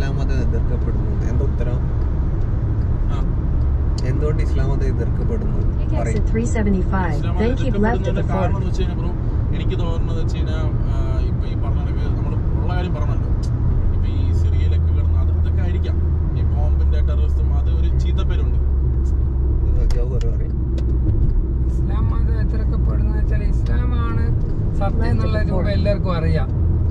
ഇസ്ലാം മതം എതിർക്കപ്പെടുന്നു എന്താ ഉത്തരം ആ. എന്തുകൊണ്ട് ഇസ്ലാം മതം എതിർക്കപ്പെടുന്നു Take പറയും exit 375, Islam then keep left at എതിർക്കപ്പെടുന്നതിന്റെ the കാരണം fort. എന്ന് വെച്ച് കഴിഞ്ഞാൽ ബ്രോ എനിക്ക് തോന്നുന്നത് വെച്ച് കഴിഞ്ഞാൽ ഇപ്പൊ ഈ പറഞ്ഞ നമ്മൾ ഉള്ള കാര്യം പറഞ്ഞല്ലോ ഇപ്പൊ ഈ സിറിയയിലൊക്കെ കിടന്ന് അത് അതൊക്കെ ആയിരിക്കാം ഈ ബോംബിന്റെ ടെററിസ്റ്റും അത് ഒരു ചീത്തപ്പേരുണ്ട് ജൗഹർ പറയും ഇസ്ലാം മതം എതിർക്കപ്പെടുന്നത് വെച്ചാൽ ഇസ്ലാമാണ് സത്യം എന്നുള്ള രൂപം എല്ലാവർക്കും അറിയാം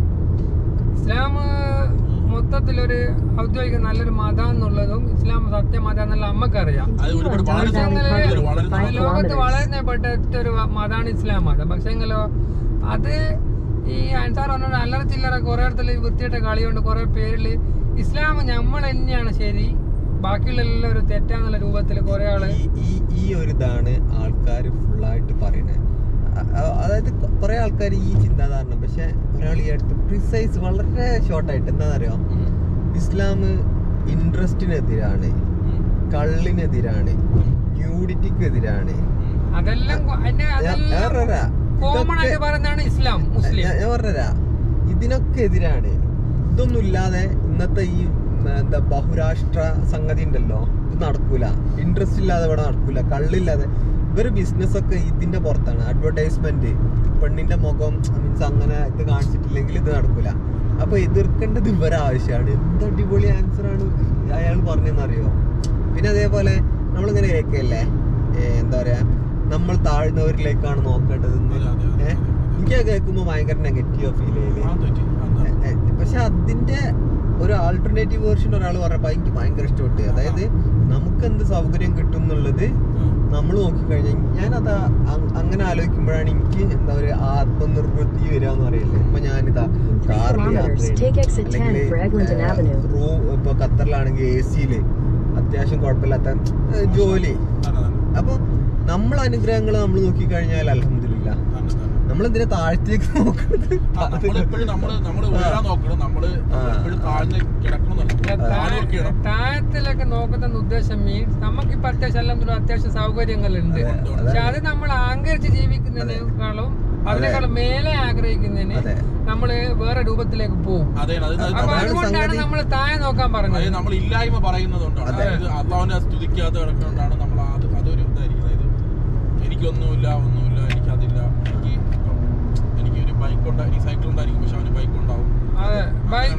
ഇസ്ലാം മൊത്തത്തിലൊരു ഔദ്യോഗിക നല്ലൊരു മതം എന്നുള്ളതും ഇസ്ലാം സത്യമതം എന്നുള്ള അമ്മക്കറിയാം അത് ഒരുപാട് Continue on വളരെ Downtown വളരെ Parkway, വളരെ five വളരെ ലോകത്ത് kilometers. വളരുന്നപ്പെട്ട ഒരു മതമാണ് ഇസ്ലാം മതം പക്ഷെങ്കിലോ അത് ഈ അൻസാർ പറഞ്ഞ അല്ലറ ചില്ലറ കുറെ ഇടത്തിൽ വൃത്തിയിട്ട കളിയുണ്ട് കുറെ പേരില് ഇസ്ലാം നമ്മൾ തന്നെയാണ് ശരി ബാക്കിയുള്ള എല്ലാവരും തെറ്റാന്നുള്ള രൂപത്തിൽ കുറെ ആള് ഈ ഈ ഈ ഒരു ഇതാണ് ആൾക്കാർ ഫുള്ളായിട്ട് പറയണത് അ- അ- അതായത് കുറെ ആൾക്കാർ ഈ ചിന്താധാരണ പക്ഷെ ഒരാൾ ഈ അടുത്ത് പ്രിസൈസ് വളരെ ഷോർട്ടായിട്ട് എന്താണെന്നറിയോ ഉം. ഇസ്ലാം ഇസ്ലാം ഇൻട്രസ്റ്റിനെതിരാണ് ഉം. കള്ളിനെതിരാണ് ന്യൂഡിറ്റിക്കെതിരാണ് ഉം. അതെല്ലാം കൊ- അതിന്റെ ഞാൻ- ഞാൻ അതെല്ലാം പറഞ്ഞുതരാ. കോമൺ ഇതൊക്കെ- ആയിട്ട് പറയുന്നതാണ് ഇസ്ലാം മുസ്ലിം ഞാൻ ഞാൻ പറഞ്ഞുതരാ ഇതിനൊക്കെ എതിരാണ് ഇതൊന്നും ഇല്ലാതെ ഇന്നത്തെ ഈ ഉം, എന്താ ബഹുരാഷ്ട്ര സംഗതി ഉണ്ടല്ലോ ഇത് നടക്കൂല ഇൻട്രസ്റ്റ് ഇല്ലാതെ ഇവിടെ നടക്കൂല കള്ളില്ലാതെ ഇവര് ബിസിനസ് ഒക്കെ ഇതിന്റെ പുറത്താണ് അഡ്വർടൈസ്മെന്റ് പെണ്ണിന്റെ മുഖം മീൻസ് അങ്ങനെ ഇത് കാണിച്ചിട്ടില്ലെങ്കിൽ ഇത് നടക്കൂല അപ്പൊ എതിർക്കേണ്ടത് ഇവരെ ആവശ്യമാണ് എന്ത് അടിപൊളി ആൻസർ ആണ് അയാൾ പറഞ്ഞെന്നറിയോ പിന്നെ അതേപോലെ നമ്മളിങ്ങനെ കേൾക്കല്ലേ എന്താ പറയാ നമ്മൾ താഴ്ന്നവരിലേക്കാണ് നോക്കേണ്ടത് അതെ, അതെ, അതെ, ഏഹ് അതെ. എനിക്ക് കേൾക്കുമ്പോൾ ഭയങ്കര നെഗറ്റീവ് ഫീൽ ചെയ്യല് ആ, തെറ്റി. അതാ. എ- എ- പക്ഷെ അതിന്റെ ഒരു ആൾട്ടർനേറ്റീവ് വേർഷൻ ഒരാൾ പറഞ്ഞപ്പോ എനിക്ക് ഭയങ്കര ഇഷ്ടപ്പെട്ടു അതായത് നമുക്ക് എന്ത് സൗകര്യം കിട്ടും എന്നുള്ളത് ഉം. നമ്മൾ നോക്കിക്കഴിഞ്ഞാൽ ഞാനത് അ- അങ്ങനെ ആലോചിക്കുമ്പോഴാണ് എനിക്ക് എന്താ പറയുക ആത്മനിർവൃത്തി വരിക എന്ന് പറയില്ലേ ഇപ്പൊ ഞാനിതാ In three കാറിൽ kilometers, take exit 10 for Eglinton Avenue. Room ഇപ്പൊ ഖത്തറിലാണെങ്കിൽ എ സിയില് അത്യാവശ്യം കുഴപ്പമില്ലാത്ത ഏ, ജോലി തന്നെ, തന്നെ. അപ്പൊ നമ്മൾ അനുഗ്രഹങ്ങൾ നമ്മൾ നോക്കിക്കഴിഞ്ഞാൽ അലഹമില്ല തന്നെ, തന്നെ. നമ്മൾ എന്തിനാ താഴ്ത്തേക്ക് നോക്കുന്നത് ആ, നമ്മളെപ്പോഴും നമ്മള് നമ്മള് ഉയരാൻ നോക്കണം നമ്മള് ആ. എപ്പോഴും താഴ്ന്ന് കിടക്കണമെന്നല്ല താഴെ നോക്കിയിടണം താഴത്തിലൊക്കെ നോക്കുന്ന ഉദ്ദേശം മീൻസ് നമുക്കിപ്പോ അത്യാവശ്യം എല്ലാം അത്യാവശ്യം സൗകര്യങ്ങളുണ്ട് അതെ, അതെ. പക്ഷെ അത് നമ്മൾ അഹങ്കരിച്ച് ജീവിക്കുന്നതിനേക്കാളും അതിനേക്കാളും മേലെ ആഗ്രഹിക്കുന്നതിന് അതെ. നമ്മള് വേറെ രൂപത്തിലേക്ക് പോകും അതെ അത് അത് അപ്പൊ അതാണ് അതുകൊണ്ടാണ് സംഗതി. നമ്മൾ താഴെ നോക്കാൻ പറഞ്ഞത് അതായത് നമ്മൾ ഇല്ലായ്മ പറയുന്നതുകൊണ്ടാണ് അതെ. അതായത് അള്ളാഹുവിനെ സ്തുതിക്കാതെ കിടക്കുന്നതുകൊണ്ടാണ് നമ്മൾ അത് അതൊരു ഇതായിരിക്കും അതായത് എനിക്കൊന്നുമില്ല ഒന്നുമില്ല എനിക്കതില്ല എനിക്ക് ഇപ്പം എനിക്കൊരു ബൈക്ക് ഉണ്ടാ എനിക്ക് സൈക്കിൾ ഉണ്ടായിരിക്കും പക്ഷെ അവന് ബൈക്ക് ഉണ്ടാവും അതെ ബൈക്ക്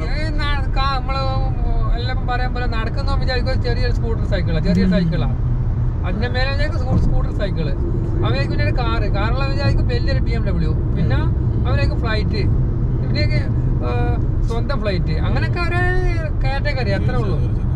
നമ്മള് എല്ലാം പറയാൻ പോലെ നടക്കുന്ന വിചാരിക്കും ഒരു ചെറിയൊരു സ്കൂട്ടർ സൈക്കിളാ ചെറിയ സൈക്കിളാ അതിന്റെ മേലെ വിചാരിക്കും സ്കൂട്ടർ സൈക്കിള് അവനേക്ക് പിന്നെ ഒരു കാറ് കാറുള്ള വിചാരിക്കും വലിയൊരു ബി എം ഡബ്ല്യു പിന്നെ അവനേക്ക് ഫ്ലൈറ്റ് ഇവനേക്ക് സ്വന്തം ഫ്ലൈറ്റ് അങ്ങനെയൊക്കെ ഒരു കാറ്റഗറി അത്രേ ഉള്ളൂ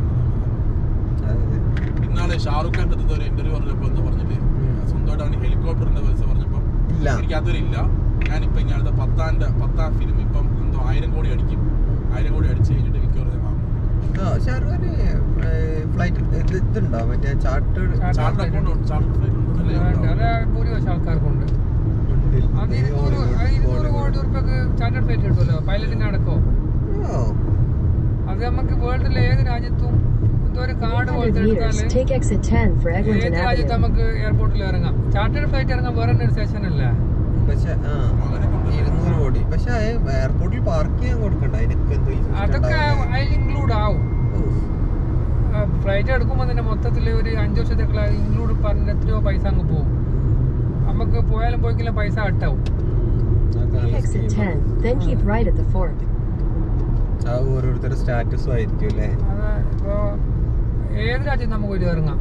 ഇന്നാളെ ഷാറുഖ് ഖാന്റെ അടുത്ത് ഒരു ഇന്റർവ്യൂ പറഞ്ഞപ്പോ എന്താ പറഞ്ഞിട്ട് സ്വന്തമായിട്ട് അവന് ഹെലികോപ്റ്ററിന്റെ പൈസ പറഞ്ഞപ്പോ ഇല്ല എനിക്ക് അതിലില്ല ഞാനിപ്പോ ഇങ്ങനത്തെ പത്താന്റെ പത്താം ഫിലിം ഇപ്പം എന്തോ ആയിരം കോടി അടിക്കും ആയിരം കോടി അടിച്ചു കഴിഞ്ഞിട്ട് മിക്കവാറും ഞാൻ വാങ്ങും ആ ഷാറുഖാന് ഫ്ലൈറ്റ് ഇത് ഇതുണ്ടോ മറ്റേ ചാർട്ടേഡ് ചാർട്ടർ അക്കൗണ്ട് ഉണ്ട് ചാർട്ടർ ഫ്ലൈറ്റ് ഉണ്ട് അല്ലേ അത് ഭൂരിപക്ഷം ആൾക്കാർക്കുണ്ട് അത് ഇരുന്നൂറ് അത് ഇരുന്നൂറ് കോടി റുപ്യക്ക് ചാർട്ടേഡ് ഫ്ലൈറ്റ് കിട്ടുമല്ലോ പൈലറ്റിന് അടക്കോ അത് നമുക്ക് വേൾഡിലെ ഏത് രാജ്യത്തും എന്തോ ഒരു കാർഡ് 100 പോലത്തെ meters, എടുത്താല് take exit 10 for ഏത് Eglinton രാജ്യത്ത് Avenue. നമുക്ക് എയർപോർട്ടിൽ ഇറങ്ങാം ചാർട്ടേഡ് ഫ്ലൈറ്റ് ഇറങ്ങാൻ വേറെ തന്നെ ഒരു സ്റ്റേഷൻ അല്ലേ പക്ഷെ ആ ഇരുന്നൂറ് കോടി പക്ഷെ എയർപോർട്ടിൽ പാർക്ക് ചെയ്യാൻ കൊടുക്കണ്ട അതിനൊക്കെ എന്തോ ഈ system അതൊക്കെ ഉണ്ടാവുന്നെ. അതിൽ ഇൻക്ലൂഡ് ആവും ഉഫ്. ഫ്ലൈറ്റ് എടുക്കുമ്പോൾ തന്നെ മൊത്തത്തിൽ ഒരു അഞ്ച് വർഷത്തേക്കുള്ള ഇൻക്ലൂഡ് പറഞ്ഞ എത്രയോ പൈസ അങ്ങ് പോകും നമുക്ക് പോയാലും പോയിക്കില്ല പൈസ കട്ടാവും അതൊക്കെ Take നല്ല exit scheme ആണ്. 10, then keep right at the fort. അത് ഓരോരുത്തരുടെ സ്റ്റാറ്റസും ആയിരിക്കും അല്ലേ അത് ഇപ്പോൾ ഏത് രാജ്യത്ത് നമുക്ക് ഒരു ഇറങ്ങാം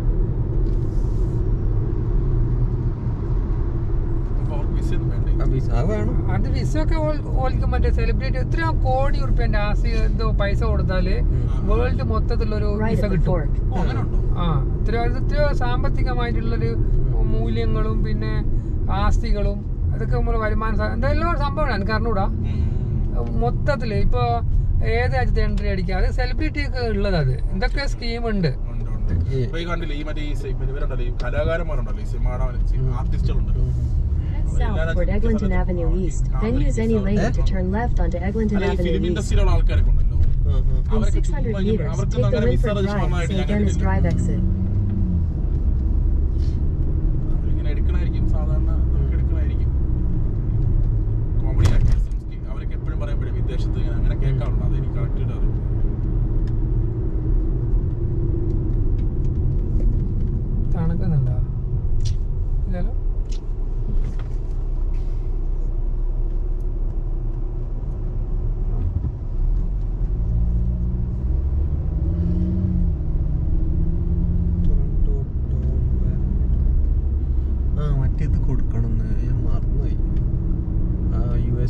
അപ്പൊ അവർക്ക് വിസ ഒന്നും വേണ്ടേ ആ വിസ- അത് വേണം അത് വിസ ഒക്കെ ഓൽക്കും മറ്റേ സെലിബ്രിറ്റി എത്രയോ കോടി ഉറുപ്പ്യന്റെ ആസി എന്തോ പൈസ കൊടുത്താല് വേൾഡ് മൊത്തത്തിലൊരു Right വിസ at the കിട്ടും fort. ഓ അങ്ങനെ ഉണ്ടോ ആ എത്രയോ അത് എത്രയോ സാമ്പത്തികമായിട്ടുള്ളൊരു മൂല്യങ്ങളും പിന്നെ ആസ്തികളും അതൊക്കെ നമ്മൾ വരുമാന സാ- എന്തെല്ലാം ഒരു സംഭവമാണ് എനിക്ക് അറിഞ്ഞൂടാ മൊത്തത്തില് ഇപ്പൊ ഏത് രാജ്യത്തെ എൻട്രി അടിക്കാം അത് സെലിബ്രിറ്റി ഒക്കെ ഉള്ളത് അത് എന്തൊക്കെ സ്കീം ഉണ്ട് ഉണ്ട്, ഉണ്ട്. ഈ- ഇപ്പൊ ഈ കണ്ടില്ലേ ഈ മറ്റേ ഈ സി- ഇപ്പൊ ഇവരുണ്ടല്ലോ ഈ കലാകാരന്മാരുണ്ടല്ലോ ഈ സിനിമ ആർട്ടിസ്റ്റുകളുണ്ടല്ലോ Head south toward Eglinton Avenue East, then use any lane to turn left onto Eglinton അല്ല ഈ Avenue ഫിലിം East. ഇൻഡസ്ട്രിയിലുള്ള ആൾക്കാരൊക്കെ ഉണ്ടല്ലോ ആ, ആ. In അവരൊക്കെ 600 ചുമ്മാ ഇങ്ങനെ- meters, അവർക്ക് take the അങ്ങനെ വിസ Linford Drive, വന്നതായിട്ട് St. ഞാൻ Dennis കണ്ടിട്ടില്ല. Drive exit. അവരിങ്ങനെ എടുക്കണായിരിക്കും സാധാരണ നമുക്ക് എടുക്കണായിരിക്കും കോമഡി ആക്ടേഴ്സും അവരൊക്കെ എപ്പോഴും പറയുമ്പോഴേ വിദേശത്ത് ഇങ്ങനെ അങ്ങനെ കേൾക്കാറുണ്ട് അത് എനിക്ക് കറക്റ്റ് അറിയില്ല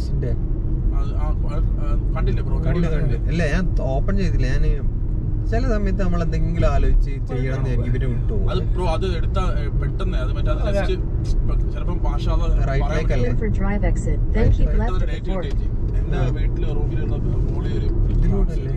ബസ്സിന്റെ അത് ആ ആ, ആ, കണ്ടില്ലേ ബ്രോ കണ്ട് കണ്ട് ഇല്ല ഞാൻ ഓപ്പൺ ചെയ്തില്ല ഞാൻ ചില സമയത്ത് നമ്മൾ എന്തെങ്കിലും ആലോചിച്ച് ചെയ്യണം എന്ന് വിചാരിക്കും ഇവര് വിട്ടു അത് ബ്രോ അത് എടുത്ത പെട്ടെന്ന് അത് മറ്റേ അത് നെക്സ്റ്റ് ചിലപ്പം മാഷാ Right ലേക്ക് അല്ലേ? Clear for drive exit, then keep Right, left at the date fork. കിട്ടി എന്റെ ആ. വീട്ടില് റൂമിലുള്ള മോളി ഒരു ഇതിലൂടല്ലേ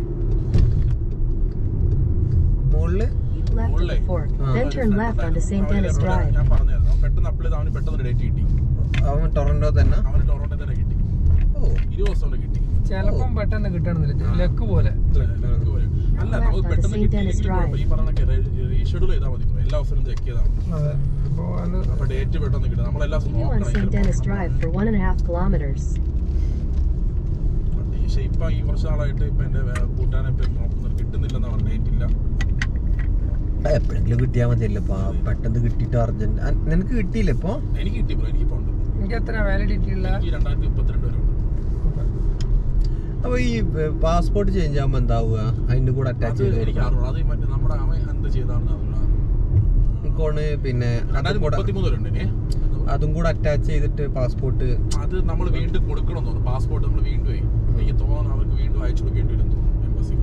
മുകളില് Keep left at the Only. fork, Ah. then turn left onto St. Dennis Drive. ഞാൻ പറഞ്ഞായിരുന്നു അവൻ പെട്ടെന്ന് അപ്ലൈ ചെയ്ത് അവന് പെട്ടെന്ന് ഒരു ഡേറ്റ് കിട്ടി അവൻ ടൊറന്റോ തന്നെ അവന് ടൊറോണ്ടോ തന്നെ കിട്ടി ഓ ഇരുപത് ദിവസം കൊണ്ട് കിട്ടി ചിലപ്പം പെട്ടെന്ന് കിട്ടണമെന്നില്ല ലക്ക് പോലെ ലക്ക് പോലെ. അല്ല നമുക്ക് Left പെട്ടെന്ന് onto St. Dennis കിട്ടിയില്ലെങ്കിൽ കുഴപ്പമില്ല. ഈ പറഞ്ഞ റീഷെഡ്യൂൾ ചെയ്താൽ മതി bro. എല്ലാ ദിവസവും ചെക്ക് ചെയ്താൽ മതി അതെ അപ്പൊ അത് അപ്പൊ ഡേറ്റ് പെട്ടെന്ന് കിട്ടും നമ്മളെല്ലാം ദിവസവും Continue on നോക്കണം St. Dennis ഇതില് Drive for one and a half kilometers. ഈ ഷേപ്പ് ഈ കുറച്ച് നാളായിട്ട് ഇപ്പൊ എന്റെ കൂട്ടാനെ ഇപ്പൊ നോക്കുന്നത് കിട്ടുന്നില്ലെന്നാ പറഞ്ഞ ഡേറ്റ് ഇല്ല എപ്പോഴെങ്കിലും കിട്ടിയാൽ മതിയല്ലോ ഇപ്പൊ പെട്ടെന്ന് കിട്ടിയിട്ട് അർജന്റ് അ- നിനക്ക് കിട്ടിയില്ല ഇപ്പൊ എനിക്ക് കിട്ടി ബ്രോ എനിക്കിപ്പോ ഉണ്ട് എനിക്ക് എത്ര വാലിഡിറ്റി ഉള്ള എനിക്ക് രണ്ടായിരത്തി മുപ്പത്തിരണ്ട് വരെ ഉണ്ട് അപ്പൊ ഈ പാസ്പോർട്ട് ചേഞ്ച് ആകുമ്പോ എന്താവുക അതിന്റെ കൂടെ അത് അറ്റാച്ച് ചെയ്ത് എനിക്ക് അറിവുള്ളൂ അത് ഈ മറ്റേ നമ്മുടെ അവൻ എന്ത് ചെയ്താണെന്ന് അറിയില്ല എനിക്കോണ് പിന്നെ അതും രണ്ടായിരത്തി കൂടെ മുപ്പത്തി മൂന്ന് വരെ ഉണ്ട് ഇനി അതും കൂടെ അറ്റാച്ച് ചെയ്തിട്ട് പാസ്പോർട്ട് അത് നമ്മൾ വീണ്ടും കൊടുക്കണം തോന്നുന്നു പാസ്പോർട്ട് നമ്മൾ വീണ്ടും എനിക്ക് തോന്നുന്നു അവർക്ക് വീണ്ടും അയച്ചു കൊടുക്കേണ്ടി വരും തോന്നുന്നു എംബസിക്ക്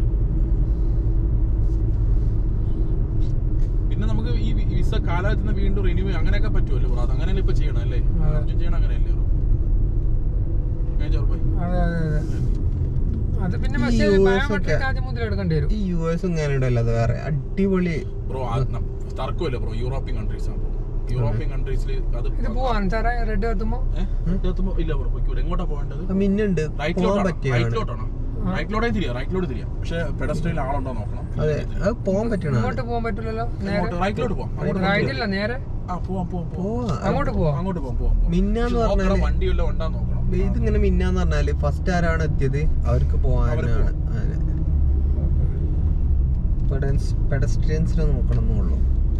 പിന്നെ നമുക്ക് ഈ വി- വിസ കാലാവധി വീണ്ടും റിന്യൂ അങ്ങനെയൊക്കെ പറ്റുമല്ലോ ബ്രോ അത് അങ്ങനെയല്ലേ ഇപ്പൊ ചെയ്യണം അല്ലേ അതെ. അർജുൻ ചെയ്യണം അങ്ങനെയല്ലേ ബ്രോ ഞാൻ ചെറുപ്പം അതെ അതെ അതെ അത് പിന്നെ ഈ പക്ഷേ US ബയോമെട്രിക് ഒക്കെ- ആദ്യം മുതൽ എടുക്കേണ്ടി വരും ഈ യു എസും കാനഡയും അത് വേറെ അടിപൊളി ബ്രോ തർക്കമല്ലേ ബ്രോ യൂറോപ്യൻ കൺട്രീസ് ആണ് ബ്രോ യൂറോപ്യൻ കൺട്രീസിൽ അത് ഇത് പോവാൻ സാറേ റെഡ് എത്തുമ്പോ ഏഹ്? എത്തുമ്പോ ഇല്ല ബ്രോ പൊയ്ക്കൂടെ എങ്ങോട്ടാ പോകേണ്ടത് മിന്നുണ്ട് പോകാൻ റൈറ്റിലോട്ടാണോ പറ്റിയാണ് റൈറ്റിലോട്ടാണോ റൈറ്റിലോട്ടേ തിരിയാ റൈറ്റിലോട്ട് തിരിയാ പക്ഷെ പെഡസ്ട്രയിൽ ആളുണ്ടോ നോക്കണം അതെ അത് പോകാൻ പറ്റണ ഇങ്ങോട്ട് പോകാൻ പറ്റില്ലല്ലോ നേരെ അങ്ങോട്ട് റൈറ്റിലോട്ട് പോവാം അങ്ങോട്ട് റൈറ്റില്ല നേരെ ആ പോവാം പോവാം പോവാം പോവാ അങ്ങോട്ട് പോവാം അങ്ങോട്ട് പോവാം പോവാം പോവാം. മിന്നാന്ന് പക്ഷെ നോക്കണം, പറഞ്ഞാല് വണ്ടി വല്ലതും ഉണ്ടാ നോക്കണം ഇതിങ്ങനെ മിന്നാന്ന് പറഞ്ഞാല് ഫസ്റ്റ് ആരാണ് എത്തിയത് അവർക്ക് പോകാനാണ് പെഡസ്ട്രിയൻസിനെ നോക്കണം എന്നുള്ളൂ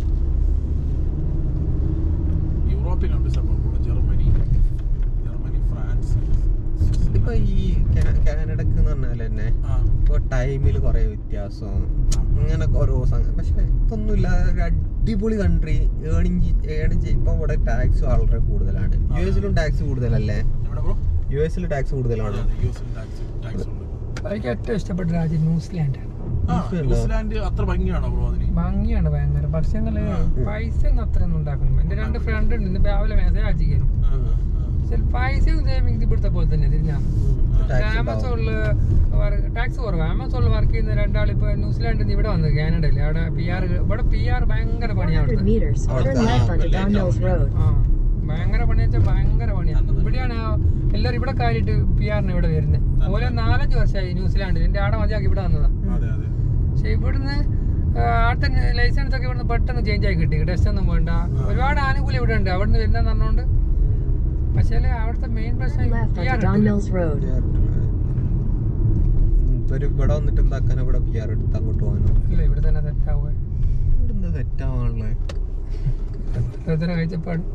യൂറോപ്യൻ കൺട്രീസ് ആണ് പോകുന്നത് ജർമ്മനി ജർമ്മനി ഫ്രാൻസ് ഇപ്പൊ ഈ കാ- കാനഡക്ക് എന്ന് പറഞ്ഞാൽ തന്നെ ആ ഇപ്പൊ ടൈമിൽ കുറെ വ്യത്യാസം ഇങ്ങനെ ഓരോ സംഗതി പക്ഷെ ഇതൊന്നുമില്ല ഒരു അടിപൊളി കൺട്രി ഏണിങ് ഏണിങ് ചെയ്യും ഇപ്പൊ ഇവിടെ ടാക്സ് വളരെ കൂടുതലാണ് യു എസിലും ടാക്സ് കൂടുതലല്ലേ എവിടെ ബ്രോ യു എസിൽ ടാക്സ് കൂടുതലാണ് യു എസിൽ ടാക്സ് ടാക്സ് ഉണ്ട് എനിക്ക് ഏറ്റവും ഇഷ്ടപ്പെട്ട രാജ്യം ന്യൂസിലാൻഡ് ആണ് ആ ന്യൂസിലാൻഡ്. ന്യൂസിലാൻഡ് അത്ര ഭംഗിയാണോ ബ്രോ അതിന് ഭംഗിയാണ് ഭയങ്കര പക്ഷേങ്ങള് പൈസ ഒന്നും അത്രയൊന്നും ഉണ്ടാക്കണം എന്റെ രണ്ട് ഫ്രണ്ട് ഉണ്ട് ഇന്ന് രാവിലെ മെസ്സേജ് അയച്ചിരിക്കുന്നു ആ, ആ, ആ. പക്ഷെ പൈസയും സേവിങ്സ് ഇവിടുത്തെ പോലെ തന്നെ തിരിഞ്ഞാ ടാക്സ് ആമസോണില് ടാക്സ് കുറവ് ആമസോണിൽ വർക്ക് ചെയ്യുന്ന രണ്ടാൾ ഇപ്പൊ ന്യൂസിലാൻഡിൽ നിന്ന് ഇവിടെ വന്നത് കാനഡയിൽ അവിടെ പി ആർ ഇവിടെ പി ആർ ഭയങ്കര പണിയാണ് 400 അവിടുത്തെ meters, turn left onto Don Mills Road. ആ ഭയങ്കര പണി വെച്ചാൽ ഭയങ്കര പണിയാണ് ഇവിടെയാണ് ആ- എല്ലാവരും ഇവിടെ കാര്യമായിട്ട് പി ആറിന് ഇവിടെ വരുന്നത് ഓരോ നാലഞ്ച് വർഷമായി ന്യൂസിലാൻഡിൽ എന്റെ ആടെ മതിയാക്കി ഇവിടെ വന്നതാ അതെ അതെ പക്ഷെ ഇവിടുന്ന് ആ, അടുത്ത ലൈസൻസ് ഒക്കെ ഇവിടുന്ന് പെട്ടെന്ന് ചേഞ്ച് ആയി കിട്ടി ടെസ്റ്റ് ഒന്നും വേണ്ട ഒരുപാട് ആനുകൂല്യം ഇവിടെ ഉണ്ട് അവിടുന്ന് വരുന്ന പറഞ്ഞുകൊണ്ട് പക്ഷേ അവിടുത്തെ മെയിൻ പ്രശ്നം Turn left P R onto Don Mills Road. ഇവര് ഇവിടെ വന്നിട്ട് എന്താക്കാനോ ഇവിടെ പി ആർ എടുത്ത് അങ്ങോട്ട് പോകാനോ ഇല്ല ഇവിടെ തന്നെ സെറ്റ് ആവുക ഇവിടെ എന്താ സെറ്റാവാനുള്ളത് എത്ര കാഴ്ചപ്പാട്